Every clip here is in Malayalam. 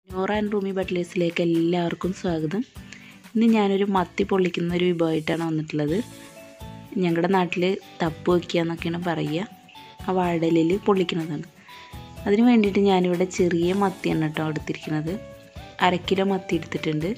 നോറ ആൻഡ് റൂമി ബട്ട്ലേഴ്സിലേക്ക് എല്ലാവർക്കും സ്വാഗതം ഇന്ന് ഞാനൊരു മത്തി പൊള്ളിക്കുന്ന ഒരു വിഭവമായിട്ടാണ് വന്നിട്ടുള്ളത് ഞങ്ങളുടെ നാട്ടിൽ തപ്പ് വയ്ക്കുക എന്നൊക്കെയാണ് പറയുക ആ വാഴലിൽ പൊള്ളിക്കുന്നതാണ് അതിന് വേണ്ടിയിട്ട് ഞാനിവിടെ ചെറിയ മത്തിയാണ് കേട്ടോ എടുത്തിരിക്കുന്നത് അര കിലോ മത്തി എടുത്തിട്ടുണ്ട്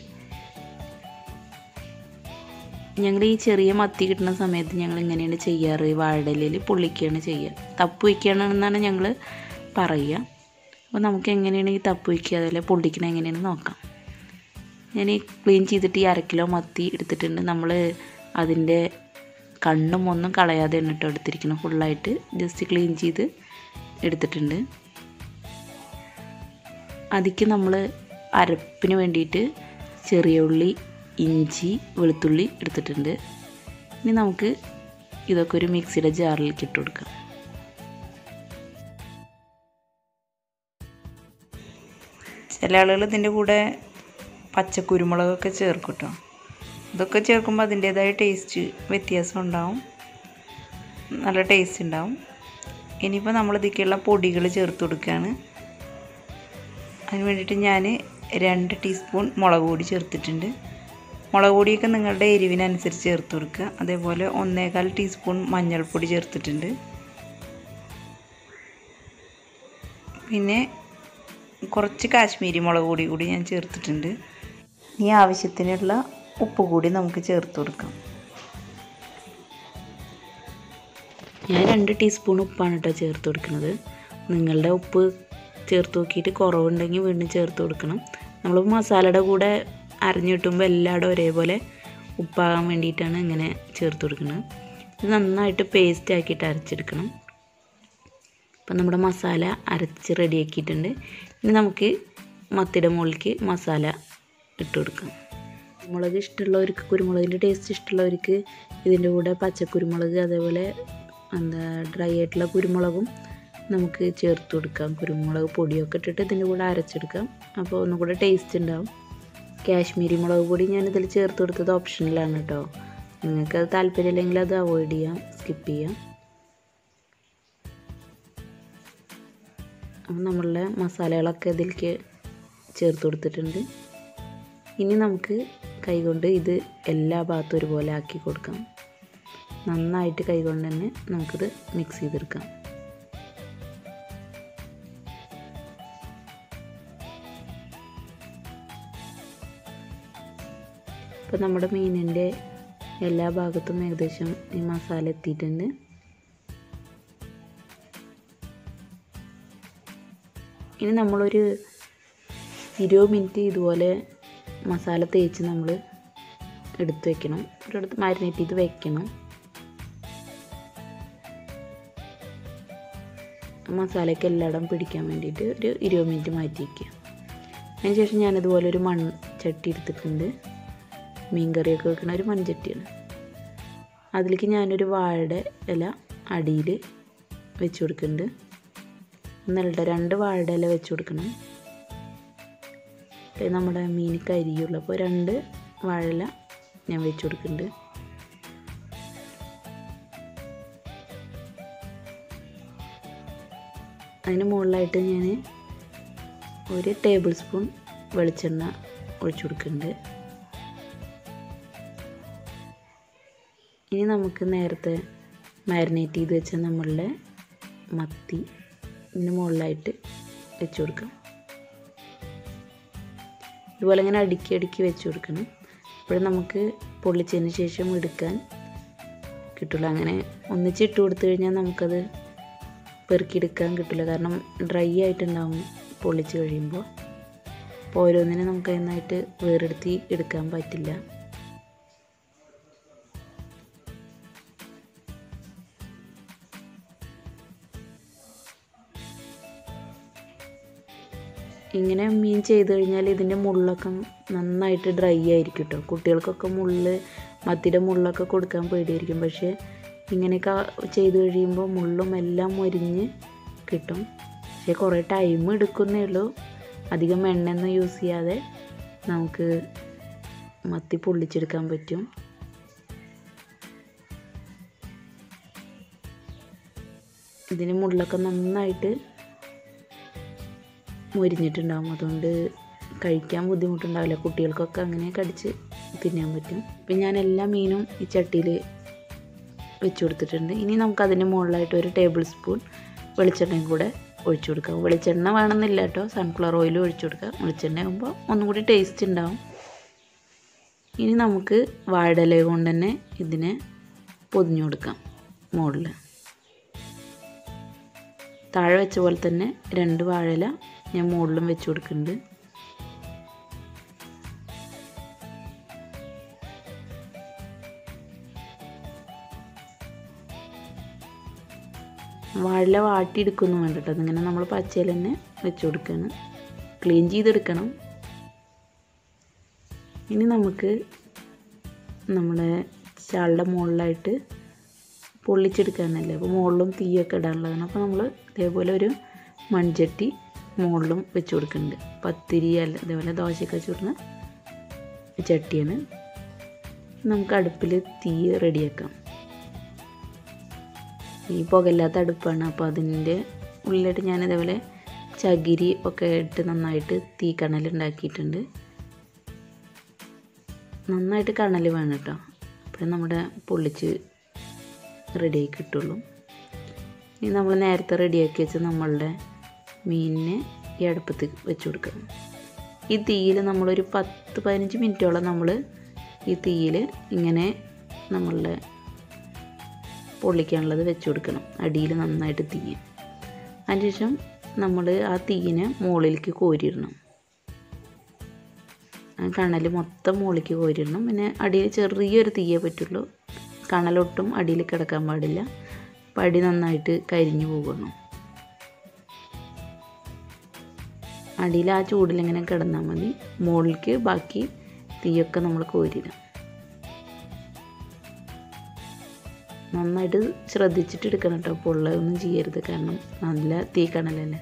ഞങ്ങൾ ഈ ചെറിയ മത്തി കിട്ടുന്ന സമയത്ത് ഞങ്ങൾ ഇങ്ങനെയാണ് ചെയ്യാറ് വാഴലിൽ പൊള്ളിക്കുകയാണ് ചെയ്യുക തപ്പ് വയ്ക്കുകയാണെന്നാണ് ഞങ്ങൾ പറയുക അപ്പോൾ നമുക്ക് എങ്ങനെയാണ് ഈ തപ്പ് വയ്ക്കുക അതുപോലെ പൊള്ളിക്കണത് എങ്ങനെയാണെന്ന് നോക്കാം ഞാൻ ഈ ക്ലീൻ ചെയ്തിട്ട് ഈ അര കിലോ മത്തി എടുത്തിട്ടുണ്ട് നമ്മൾ അതിൻ്റെ കണ്ണും ഒന്നും കളയാതെ ആണ് കേട്ടോ എടുത്തിരിക്കണം ഫുള്ളായിട്ട് ജസ്റ്റ് ക്ലീൻ ചെയ്ത് എടുത്തിട്ടുണ്ട് അതിക്ക് നമ്മൾ അരപ്പിന് വേണ്ടിയിട്ട് ചെറിയ ഉള്ളി ഇഞ്ചി വെളുത്തുള്ളി എടുത്തിട്ടുണ്ട് ഇനി നമുക്ക് ഇതൊക്കെ ഒരു മിക്സിയുടെ ജാറിലേക്ക് ഇട്ട് കൊടുക്കാം ചില ആളുകൾ ഇതിൻ്റെ കൂടെ പച്ചക്കുരുമുളകൊക്കെ ചേർക്കും കേട്ടോ ഇതൊക്കെ ചേർക്കുമ്പോൾ അതിൻ്റേതായ ടേസ്റ്റ് വ്യത്യാസം ഉണ്ടാവും നല്ല ടേസ്റ്റ് ഉണ്ടാവും ഇനിയിപ്പോൾ നമ്മൾ ഇതിലേക്കുള്ള പൊടികൾ ചേർത്ത് കൊടുക്കുകയാണ് അതിന് വേണ്ടിയിട്ട് ഞാൻ രണ്ട് ടീസ്പൂൺ മുളക് പൊടി ചേർത്തിട്ടുണ്ട് മുളക് പൊടിയൊക്കെ നിങ്ങളുടെ എരിവിനനുസരിച്ച് ചേർത്ത് കൊടുക്കുക അതേപോലെ ഒന്നേകാൽ ടീസ്പൂൺ മഞ്ഞൾപ്പൊടി ചേർത്തിട്ടുണ്ട് പിന്നെ കുറച്ച് കാശ്മീരി മുളക് പൊടി കൂടി ഞാൻ ചേർത്തിട്ടുണ്ട് ഈ ആവശ്യത്തിനുള്ള ഉപ്പ് കൂടി നമുക്ക് ചേർത്ത് കൊടുക്കാം ഞാൻ രണ്ട് ടീസ്പൂൺ ഉപ്പാണ് കേട്ടോ ചേർത്ത് കൊടുക്കുന്നത് നിങ്ങളുടെ ഉപ്പ് ചേർത്ത് നോക്കിയിട്ട് കുറവുണ്ടെങ്കിൽ വീണ്ടും ചേർത്ത് കൊടുക്കണം നമ്മൾ മസാലയുടെ കൂടെ അരഞ്ഞു കിട്ടുമ്പോൾ എല്ലായിടും ഒരേപോലെ ഉപ്പാകാൻ വേണ്ടിയിട്ടാണ് ഇങ്ങനെ ചേർത്ത് കൊടുക്കുന്നത് ഇത് നന്നായിട്ട് പേസ്റ്റ് ആക്കിയിട്ട് അരച്ചെടുക്കണം അപ്പം നമ്മുടെ മസാല അരച്ച് റെഡിയാക്കിയിട്ടുണ്ട് ഇനി നമുക്ക് മത്തിയുടെ മുകളിലേക്ക് മസാല ഇട്ട് കൊടുക്കാം കുരുമുളക് ഇഷ്ടമുള്ളവർക്ക് കുരുമുളകിൻ്റെ ടേസ്റ്റ് ഇഷ്ടമുള്ളവർക്ക് ഇതിൻ്റെ കൂടെ പച്ചക്കുരുമുളക് അതേപോലെ എന്താ ഡ്രൈ ആയിട്ടുള്ള കുരുമുളകും നമുക്ക് ചേർത്ത് കൊടുക്കാം കുരുമുളക് പൊടിയൊക്കെ ഇട്ടിട്ട് ഇതിൻ്റെ കൂടെ അരച്ചെടുക്കാം അപ്പോൾ ഒന്നും കൂടെ ടേസ്റ്റ് ഉണ്ടാവും കാശ്മീരി മുളക് പൊടി ഞാനിതിൽ ചേർത്ത് കൊടുത്തത് ഓപ്ഷനിലാണ് കേട്ടോ നിങ്ങൾക്ക് അത് താല്പര്യമില്ലെങ്കിൽ അത് അവോയ്ഡ് ചെയ്യാം സ്കിപ്പ് ചെയ്യാം അപ്പം നമ്മളുടെ മസാലകളൊക്കെ ഇതിലേക്ക് ചേർത്ത് കൊടുത്തിട്ടുണ്ട് ഇനി നമുക്ക് കൈകൊണ്ട് ഇത് എല്ലാ ഭാഗത്തും ഒരുപോലെ ആക്കി കൊടുക്കാം നന്നായിട്ട് കൈകൊണ്ട് തന്നെ നമുക്കിത് മിക്സ് ചെയ്തെടുക്കാം ഇപ്പം നമ്മുടെ മീനിൻ്റെ എല്ലാ ഭാഗത്തും ഏകദേശം ഈ മസാല എത്തിയിട്ടുണ്ട് ഇനി നമ്മളൊരു ഇരുപത് മിനിറ്റ് ഇതുപോലെ മസാല തേച്ച് നമ്മൾ എടുത്ത് വെക്കണം ഒരിടത്ത് മാരിനേറ്റ് ചെയ്ത് വെക്കണം മസാലയ്ക്ക് എല്ലായിടം പിടിക്കാൻ വേണ്ടിയിട്ട് ഒരു ഇരുപത് മിനിറ്റ് മാറ്റി വയ്ക്കുക അതിന് ശേഷം ഞാനിതുപോലെ ഒരു മൺ ചട്ടി എടുത്തിട്ടുണ്ട് മീൻ കറിയൊക്കെ വെക്കുന്ന ഒരു മൺചട്ടിയാണ് അതിലേക്ക് ഞാനൊരു വാഴയുടെ ഇല അടിയിൽ വെച്ച് കൊടുക്കുന്നുണ്ട് ഒന്നല്ല രണ്ട് വാഴയുടെ ഇല വെച്ച് കൊടുക്കണം നമ്മുടെ മീൻ കരിയുള്ളൂ അപ്പോൾ രണ്ട് വാഴയില ഞാൻ വെച്ച് കൊടുക്കുന്നുണ്ട് അതിന് മുകളിലായിട്ട് ഞാൻ ഒരു ടേബിൾ സ്പൂൺ വെളിച്ചെണ്ണ ഒഴിച്ചു കൊടുക്കുന്നുണ്ട് ഇനി നമുക്ക് നേരത്തെ മാരിനേറ്റ് ചെയ്ത് വെച്ച നമ്മളുടെ മത്തി ഇതിന് മുകളിലായിട്ട് വെച്ച് കൊടുക്കാം ഇതുപോലെ ഇങ്ങനെ അടുക്കി അടുക്കി വെച്ച് കൊടുക്കണം അപ്പോഴും നമുക്ക് പൊള്ളിച്ചതിന് ശേഷം എടുക്കാൻ കിട്ടില്ല അങ്ങനെ ഒന്നിച്ചിട്ട് കൊടുത്തു കഴിഞ്ഞാൽ നമുക്കത് പെറുക്കിയെടുക്കാൻ കിട്ടില്ല കാരണം ഡ്രൈ ആയിട്ടുണ്ടാവും പൊള്ളിച്ച് കഴിയുമ്പോൾ അപ്പോൾ ഓരോന്നിനും നമുക്ക് അതിനായിട്ട് വേറെടുത്തി എടുക്കാൻ പറ്റില്ല ഇങ്ങനെ മീൻ ചെയ്ത് കഴിഞ്ഞാൽ ഇതിൻ്റെ മുള്ളൊക്കെ നന്നായിട്ട് ഡ്രൈ ആയിരിക്കും കേട്ടോ കുട്ടികൾക്കൊക്കെ മുള്ള് മത്തിയുടെ മുള്ളൊക്കെ കൊടുക്കാൻ പേടിയായിരിക്കും പക്ഷേ ഇങ്ങനെയൊക്കെ ചെയ്ത് കഴിയുമ്പോൾ മുള്ളും എല്ലാം മൊരിഞ്ഞ് കിട്ടും പക്ഷേ കുറേ ടൈം എടുക്കുന്നേ ഉള്ളൂ അധികം എണ്ണയൊന്നും യൂസ് ചെയ്യാതെ നമുക്ക് മത്തി പൊള്ളിച്ചെടുക്കാൻ പറ്റും ഇതിന് മുള്ളൊക്കെ നന്നായിട്ട് മൊരിഞ്ഞിട്ടുണ്ടാകും അതുകൊണ്ട് കഴിക്കാൻ ബുദ്ധിമുട്ടുണ്ടാവില്ല കുട്ടികൾക്കൊക്കെ അങ്ങനെ കടിച്ച് തിന്നാൻ പറ്റും ഇപ്പം ഞാൻ എല്ലാ മീനും ഈ ചട്ടിയിൽ വെച്ച് കൊടുത്തിട്ടുണ്ട് ഇനി നമുക്ക് അതിൻ്റെ മുകളിലായിട്ട് ഒരു ടേബിൾ സ്പൂൺ വെളിച്ചെണ്ണയും കൂടെ ഒഴിച്ചു കൊടുക്കാം വെളിച്ചെണ്ണ വേണമെന്നില്ല കേട്ടോ സൺഫ്ലവർ ഓയിൽ ഒഴിച്ചു കൊടുക്കാം വെളിച്ചെണ്ണ ആകുമ്പോൾ ഒന്നും കൂടി ടേസ്റ്റ് ഉണ്ടാവും ഇനി നമുക്ക് വാഴയില കൊണ്ട് തന്നെ ഇതിനെ പൊതിഞ്ഞു കൊടുക്കാം മുകളിൽ താഴെ വെച്ച പോലെ തന്നെ രണ്ട് വാഴയില ഞാൻ മുകളിലും വെച്ച് കൊടുക്കുന്നുണ്ട് വാഴ വാട്ടിയെടുക്കൊന്നും വേണ്ട കേട്ടോ അതിങ്ങനെ നമ്മൾ പച്ചയിൽ തന്നെ വെച്ച് കൊടുക്കുകയാണ് ക്ലീൻ ചെയ്തെടുക്കണം ഇനി നമുക്ക് നമ്മുടെ ചാളുടെ മുകളിലായിട്ട് പൊള്ളിച്ചെടുക്കാനല്ലേ അപ്പോൾ മുകളിലും തീയൊക്കെ ഇടാനുള്ളതാണ് അപ്പോൾ നമ്മൾ ഇതേപോലെ ഒരു മൺചട്ടി മുകളിലും വെച്ച് കൊടുക്കുന്നുണ്ട് പത്തിരി അല്ല അതേപോലെ ദോശയൊക്കെ ചുടുന്ന ചട്ടിയാണ് നമുക്ക് അടുപ്പിൽ തീ റെഡിയാക്കാം ഈ പുകയില്ലാത്ത അടുപ്പാണ് അപ്പോൾ അതിൻ്റെ ഉള്ളിലായിട്ട് ഞാൻ ഇതേപോലെ ചകിരി ഒക്കെ ഇട്ട് നന്നായിട്ട് തീ കണൽ ഉണ്ടാക്കിയിട്ടുണ്ട് നന്നായിട്ട് കണൽ വേണം കേട്ടോ അപ്പോൾ നമ്മുടെ പൊള്ളിച്ച് റെഡിയായി കിട്ടുള്ളൂ ഇനി നമ്മൾ നേരത്തെ റെഡിയാക്കി വെച്ച നമ്മളുടെ മീനിനെ ഈ അടുപ്പത്ത് വെച്ച് കൊടുക്കുക ഈ തീയിൽ നമ്മളൊരു പത്ത് പതിനഞ്ച് മിനിറ്റോളം നമ്മൾ ഈ തീയിൽ ഇങ്ങനെ നമ്മളുടെ പൊള്ളിക്കാനുള്ളത് വെച്ച് കൊടുക്കണം അടിയിൽ നന്നായിട്ട് തീയും അതിനുശേഷം നമ്മൾ ആ തീയിനെ മുകളിലേക്ക് കോരിയിടണം ആ കണൽ മൊത്തം മുകളിലേക്ക് കോരിയിടണം പിന്നെ അടിയിൽ ചെറിയൊരു തീയേ പറ്റുള്ളൂ കണലൊട്ടും അടിയിൽ കിടക്കാൻ പാടില്ല അപ്പം അടി നന്നായിട്ട് കരിഞ്ഞു പോകണം അടിയിൽ ആ ചൂടിലിങ്ങനെ കിടന്നാൽ മതി മുകളിലേക്ക് ബാക്കി തീയൊക്കെ നമ്മൾ കോരിയിടാം നന്നായിട്ട് ശ്രദ്ധിച്ചിട്ട് എടുക്കണം കേട്ടോ പൊള്ളയൊന്നും ചെയ്യരുത് കാരണം നല്ല തീ കണലല്ലേ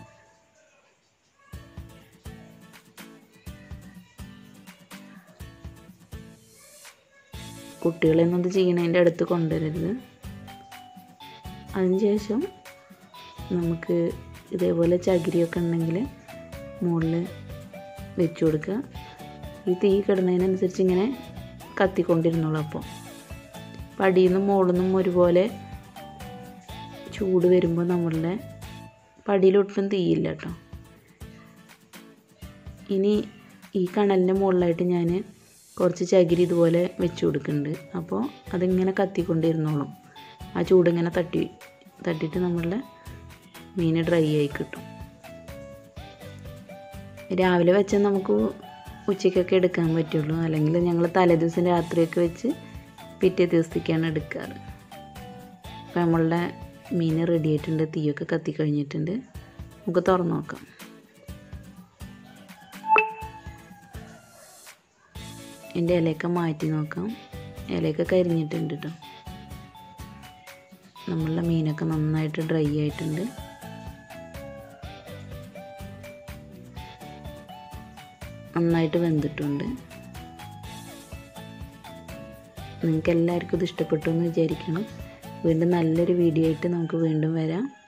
കുട്ടികളെയൊന്നും ഇത് ചെയ്യണതിൻ്റെ അടുത്ത് കൊണ്ടുവരരുത് അതിനുശേഷം നമുക്ക് ഇതേപോലെ ചകിരിയൊക്കെ ഉണ്ടെങ്കിൽ മുകളിൽ വെച്ച് കൊടുക്കുക ഈ തീ കിടന്നതിനനുസരിച്ച് ഇങ്ങനെ കത്തിക്കൊണ്ടിരുന്നോളൂ അപ്പോൾ അപ്പം അടിയിൽ നിന്നും മുകളിൽ നിന്നും ഒരുപോലെ ചൂട് വരുമ്പോൾ നമ്മളുടെ പടിയിലൊട്ടും തീയില്ല കേട്ടോ ഇനി ഈ കണലിൻ്റെ മുകളിലായിട്ട് ഞാൻ കുറച്ച് ചകിരി ഇതുപോലെ വെച്ച് കൊടുക്കുന്നുണ്ട് അപ്പോൾ അതിങ്ങനെ കത്തിക്കൊണ്ടിരുന്നോളും ആ ചൂടിങ്ങനെ തട്ടി തട്ടിയിട്ട് നമ്മളുടെ മീൻ ഡ്രൈ ആയി കിട്ടും രാവിലെ വെച്ചാൽ നമുക്ക് ഉച്ചയ്ക്കൊക്കെ എടുക്കാൻ പറ്റുള്ളൂ അല്ലെങ്കിൽ ഞങ്ങൾ തലേദിവസം രാത്രിയൊക്കെ വെച്ച് പിറ്റേ ദിവസത്തേക്കാണ് എടുക്കാറ് അപ്പോൾ നമ്മളുടെ മീൻ റെഡി ആയിട്ടുണ്ട് തീയൊക്കെ കത്തി കഴിഞ്ഞിട്ടുണ്ട് നമുക്ക് തുറന്ന് നോക്കാം എൻ്റെ ഇലയൊക്കെ മാറ്റി നോക്കാം ഇലയൊക്കെ കരിഞ്ഞിട്ടുണ്ട് കേട്ടോ നമ്മളുടെ മീനൊക്കെ നന്നായിട്ട് ഡ്രൈ ആയിട്ടുണ്ട് നന്നായിട്ട് വെന്തിട്ടുണ്ട് നിങ്ങൾക്ക് എല്ലാവർക്കും ഇത് ഇഷ്ടപ്പെട്ടു എന്ന് വിചാരിക്കണം വീണ്ടും നല്ലൊരു വീഡിയോ ആയിട്ട് നമുക്ക് വീണ്ടും വരാം